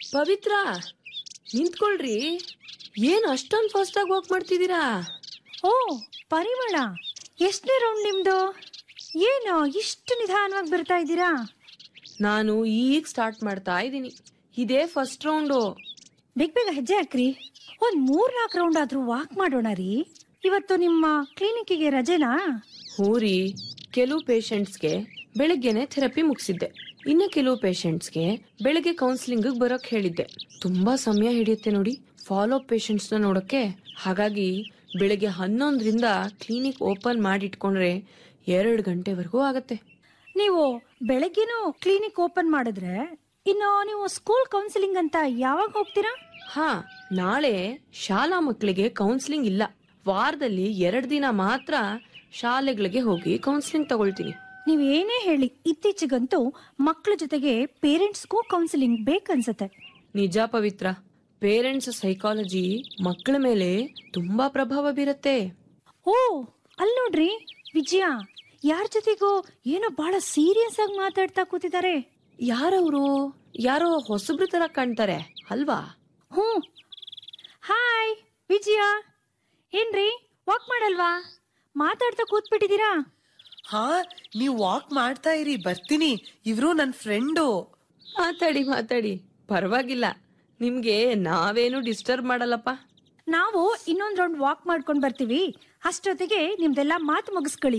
ಪವಿತ್ರ ನಿಂತ್ಕೊಳ್ರಿ ಏನ್ ಅಷ್ಟೊಂದ್ ಫಾಸ್ಟ್ ಆಗಿ ವಾಕ್ ಮಾಡ್ತಿದ್ದೀರಾ ಓ ಪರಿಮಳ ಎಷ್ಟನೇ ರೌಂಡ್ ನಿಮ್ದು ಏನು ಇಷ್ಟು ನಿಧಾನವಾಗಿ ಬರ್ತಾ ಇದ್ದೀರಾ ನಾನು ಈಗ ಸ್ಟಾರ್ಟ್ ಮಾಡ್ತಾ ಇದ್ದೀನಿ ಇದೇ ಫಸ್ಟ್ ರೌಂಡು ಬೇಗ ಬೇಗ ಹೆಜ್ಜೆ ಹಾಕ್ರಿ ಒಂದ್ ಮೂರ್ ನಾಲ್ಕು ರೌಂಡ್ ಆದ್ರೂ ವಾಕ್ ಮಾಡೋಣ ರೀ ಇವತ್ತು ನಿಮ್ಮ ಕ್ಲಿನಿಕ್ಕಿಗೆ ರಜೆನಾ ಹ್ಞೂ ರೀ ಕೆಲವು ಪೇಷಂಟ್ಸ್ಗೆ ಬೆಳಗ್ಗೆನೆ ಥೆರಪಿ ಮುಗಿಸಿದ್ದೆ ಇನ್ನು ಕೆಲವು ಪೇಷಂಟ್ಸ್ಗೆ ಬೆಳಗ್ಗೆ ಕೌನ್ಸಿಲಿಂಗ್ ಬರೋಕ್ ಹೇಳಿದ್ದೆ ತುಂಬಾ ಸಮಯ ಹಿಡಿಯುತ್ತೆ ನೋಡಿ ಫಾಲೋ ಅಪ್ ಪೇಷಂಟ್ಸ್ನ ನೋಡೋಕೆ ಹಾಗಾಗಿ ಬೆಳಗ್ಗೆ ಹನ್ನೊಂದರಿಂದ ಕ್ಲಿನಿಕ್ ಓಪನ್ ಮಾಡಿಟ್ಕೊಂಡ್ರೆ ಎರಡು ಗಂಟೆವರೆಗೂ ಆಗತ್ತೆ ನೀವು ಬೆಳಗ್ಗೆನೂ ಕ್ಲಿನಿಕ್ ಓಪನ್ ಮಾಡಿದ್ರೆ ಇನ್ನು ನೀವು ಸ್ಕೂಲ್ ಕೌನ್ಸಿಲಿಂಗ್ ಅಂತ ಯಾವಾಗ ಹೋಗ್ತೀರಾ ಹಾ ನಾಳೆ ಶಾಲಾ ಮಕ್ಕಳಿಗೆ ಕೌನ್ಸಿಲಿಂಗ್ ಇಲ್ಲ ವಾರದಲ್ಲಿ ಎರಡು ದಿನ ಮಾತ್ರ ಶಾಲೆಗಳಿಗೆ ಹೋಗಿ ಕೌನ್ಸಿಲಿಂಗ್ ತಗೊಳ್ತೀನಿ ನೀವ್ ಏನೇ ಹೇಳಿ ಇತ್ತೀಚೆಗಂತೂ ಮಕ್ಕಳ ಜೊತೆಗೆ ಪೇರೆಂಟ್ಸ್ಗೂ ಕೌನ್ಸಿಲಿಂಗ್ ಬೇಕನ್ಸತ್ತೆ ನಿಜ ಪವಿತ್ರ ಪೇರೆಂಟ್ಸ್ ಸೈಕಾಲಜಿ ಮಕ್ಕಳ ಮೇಲೆ ತುಂಬಾ ಪ್ರಭಾವ ಬೀರತ್ತೆ ಓ ಅಲ್ ನೋಡ್ರಿ ವಿಜಯ ಯಾರ ಜೊತೆಗೋ ಏನೋ ಬಹಳ ಸೀರಿಯಸ್ ಆಗಿ ಮಾತಾಡ್ತಾ ಕೂತಿದ್ದಾರೆ ಯಾರವರು ಯಾರೋ ಹೊಸಬ್ರ ತರ ಕಾಣ್ತಾರೆ ಅಲ್ವಾ ಹ್ಞೂ ಹಾಯ್ ವಿಜಯ ಏನ್ರಿ ವಾಕ್ ಮಾಡಲ್ವಾ ಮಾತಾಡ್ತಾ ಕೂತ್ಬಿಟ್ಟಿದ್ದೀರಾ ಹಾ ನೀವ್ ವಾಕ್ ಮಾಡ್ತಾ ಇರಿ ಬರ್ತೀನಿ ಇವ್ರು ನನ್ ಫ್ರೆಂಡು ಮಾತಾಡಿ ಮಾತಾಡಿ ಪರವಾಗಿಲ್ಲ ನಿಮ್ಗೆ ನಾವೇನು ಡಿಸ್ಟರ್ಬ್ ಮಾಡಲ್ಲಪ್ಪ ನಾವು ಇನ್ನೊಂದ್ ರೌಂಡ್ ವಾಕ್ ಮಾಡ್ಕೊಂಡ್ ಬರ್ತೀವಿ ಅಷ್ಟೊತ್ತಿಗೆ ನಿಮ್ದೆಲ್ಲ ಮಾತು ಮುಗಿಸ್ಕೊಳ್ಳಿ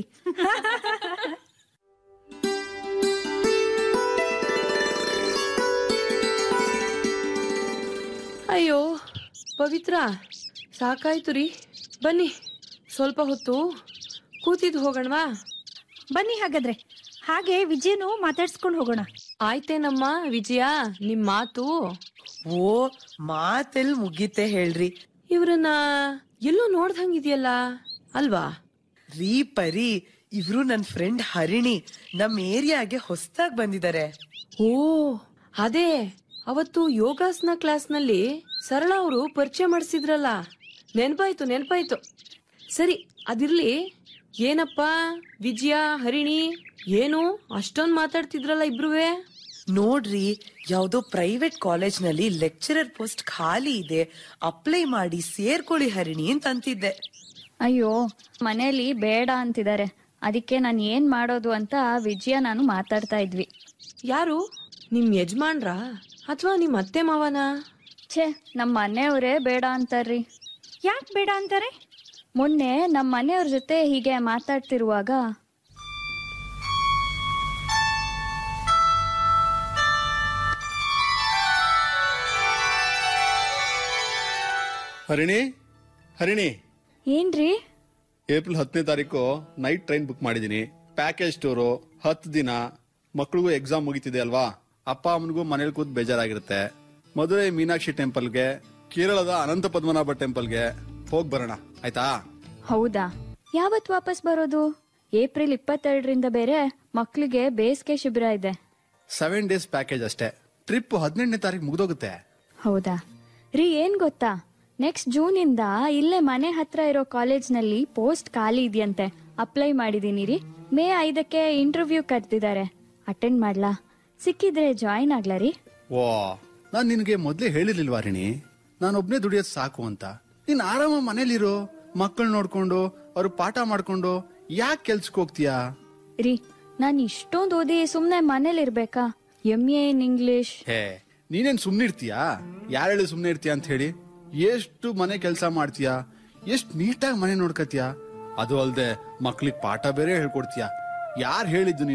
ಅಯ್ಯೋ ಪವಿತ್ರ ಸಾಕಾಯ್ತು ರೀ ಬನ್ನಿ ಸ್ವಲ್ಪ ಹೊತ್ತು ಕೂತಿದ್ದು ಹೋಗೋಣವಾ ಬನ್ನಿ ಹಾಗಾದ್ರೆ ಹಾಗೆ ವಿಜಯನು ಮಾತಾಡ್ಸ್ಕೊಂಡು ಹೋಗೋಣ ಆಯ್ತೇನಮ್ಮ ವಿಜಯ ನಿಮ್ ಮಾತು ಓ ಮಾತೆಲ್ ಮುಗೀತೆ ಹೇಳ್ರಿ ಇವ್ರನ್ನ ಎಲ್ಲೋ ನೋಡ್ದಂಗಿದ್ಯಲ್ಲ ಅಲ್ವಾ ರೀ ಪರಿ ಇವ್ರು ನನ್ ಫ್ರೆಂಡ್ ಹರಿಣಿ ನಮ್ ಏರಿಯಾಗೆ ಹೊಸ್ದಾಗ್ ಬಂದಿದ್ದಾರೆ ಓ ಅದೇ ಅವತ್ತು ಯೋಗಾಸನ ಕ್ಲಾಸ್ನಲ್ಲಿ ಸರಳ ಅವರು ಪರಿಚಯ ಮಾಡಿಸಿದ್ರಲ್ಲ ನೆನ್ಪಾಯ್ತು ನೆನ್ಪಾಯ್ತು ಸರಿ ಅದಿರ್ಲಿ ಏನಪ್ಪ ವಿಜಯ ಹರಿಣಿ ಏನು ಅಷ್ಟೊಂದ್ ಮಾತಾಡ್ತಿದ್ರಲ್ಲ ಇಬ್ರುವೆ ನೋಡ್ರಿ ಯಾವ್ದೋ ಪ್ರೈವೇಟ್ ಕಾಲೇಜ್ ನಲ್ಲಿ ಲೆಕ್ಚರರ್ ಪೋಸ್ಟ್ ಖಾಲಿ ಇದೆ ಅಪ್ಲೈ ಮಾಡಿ ಸೇರ್ಕೊಳ್ಳಿ ಹರಿಣಿ ಅಂತ ಅಂತಿದ್ದೆ ಅಯ್ಯೋ ಮನೇಲಿ ಬೇಡ ಅಂತಿದ್ದಾರೆ ಅದಕ್ಕೆ ನಾನು ಏನ್ ಮಾಡೋದು ಅಂತ ವಿಜಯ ನಾನು ಮಾತಾಡ್ತಾ ಇದ್ವಿ ಯಾರು ನಿಮ್ ಯಜಮಾನ್ರ ಅಥವಾ ನಿಮ್ ಅತ್ತೆ ಮಾವನ ಛೇ ನಮ್ಮ ಮನೆಯವರೇ ಬೇಡ ಅಂತಾರ್ರಿ ಯಾಕೆ ಬೇಡ ಅಂತಾರೆ ಮೊನ್ನೆ ನಮ್ಮ ಮನೆಯವ್ರ ಜೊತೆ ಹೀಗೆ ಮಾತಾಡ್ತಿರುವಾಗ ಹರಿಣಿ ಹರಿಣಿ ಏನ್ರಿ ಏಪ್ರಿಲ್ ಹತ್ತನೇ ತಾರೀಕು ನೈಟ್ ಟ್ರೈನ್ ಬುಕ್ ಮಾಡಿದೀನಿ ಪ್ಯಾಕೇಜ್ ಟೂರು ಹತ್ತು ದಿನ ಮಕ್ಳಿಗೂ ಎಕ್ಸಾಮ್ ಮುಗಿತಿದೆ ಅಲ್ವಾ ಅಪ್ಪ ಅಮ್ಮನಿಗೂ ಮನೇಲಿ ಕೂತ್ ಬೇಜಾರಾಗಿರುತ್ತೆ ಮದುವೆ ಮೀನಾಕ್ಷಿ ಟೆಂಪಲ್ಗೆ ಕೇರಳದ ಅನಂತ ಪದ್ಮನಾಭ ಟೆಂಪಲ್ಗೆ ಹೋಗ್ ಬರೋಣ ಆಯ್ತಾ ಹೌದಾ ಯಾವತ್ ವಾಪಸ್ ಬರೋದು ಏಪ್ರಿಲ್ ಇಪ್ಪತ್ತೆರಡರಿಂದ ಬೇರೆ ಮಕ್ಳಿಗೆ ಬೇಸಿಗೆ ಶಿಬಿರ ಇದೆ ಸೆವೆನ್ ಡೇಸ್ ಪ್ಯಾಕೇಜ್ ಅಷ್ಟೇ ಟ್ರಿಪ್ ಹದಿನೆಂಟನೇ ತಾರೀಕು ಮುಗ್ದೋಗುತ್ತೆ ಹೌದಾ ರೀ ಏನ್ ಗೊತ್ತಾ ನೆಕ್ಸ್ಟ್ ಜೂನ್ ಇಂದ ಇಲ್ಲೇ ಮನೆ ಹತ್ರ ಇರೋ ಕಾಲೇಜ್ನಲ್ಲಿ ಪೋಸ್ಟ್ ಖಾಲಿ ಇದೆಯಂತೆ ಅಪ್ಲೈ ಮಾಡಿದೀನಿ ರೀ ಮೇ ಐದಕ್ಕೆ ಇಂಟರ್ವ್ಯೂ ಕರೆದಿದ್ದಾರೆ ಅಟೆಂಡ್ ಮಾಡ್ಲಾ ಸಿಕ್ಕಿದ್ರೆ ಜಾಯಿನ್ ಆಗ್ಲಾ ರೀ ಓ ನಾನ್ ನಿನಗೆ ಮೊದ್ಲೇ ಹೇಳಿರ್ಲಿಲ್ವಾ ಹರಿಣಿ ನಾನೊಬ್ನೇ ದುಡಿಯೋದ್ ಸಾಕು ಅಂತ ನೀನ್ ಆರಾಮ ಮನೇಲಿರು ಮಕ್ಕಳು ನೋಡ್ಕೊಂಡು ಅವ್ರು ಪಾಠ ಮಾಡ್ಕೊಂಡು ಯಾಕೆ ಕೆಲ್ಸಕ್ಕೆ ಹೋಗ್ತೀಯಾ ರೀ ನಾನ್ ಇಷ್ಟೊಂದು ಓದಿ ಸುಮ್ನೆ ಮನೇಲಿ ಇರ್ಬೇಕಾ ಎಂ ಎ ಇನ್ ಇಂಗ್ಲಿಷ್ ಹೇ ನೀನೇನ್ ಸುಮ್ನೆ ಇರ್ತೀಯಾ ಯಾರು ಹೇಳಿ ಸುಮ್ನೆ ಇರ್ತೀಯ ಅಂತ ಹೇಳಿ ಎಷ್ಟು ಮನೆ ಕೆಲಸ ಮಾಡ್ತೀಯಾ ಎಷ್ಟ್ ನೀಟಾಗಿ ಮನೆ ನೋಡ್ಕತ್ತೀಯ ಅದು ಅಲ್ದೆ ಮಕ್ಳಿಗೆ ಪಾಠ ಬೇರೆ ಹೇಳ್ಕೊಡ್ತೀಯ ಯಾರು ಹೇಳಿದ್ದು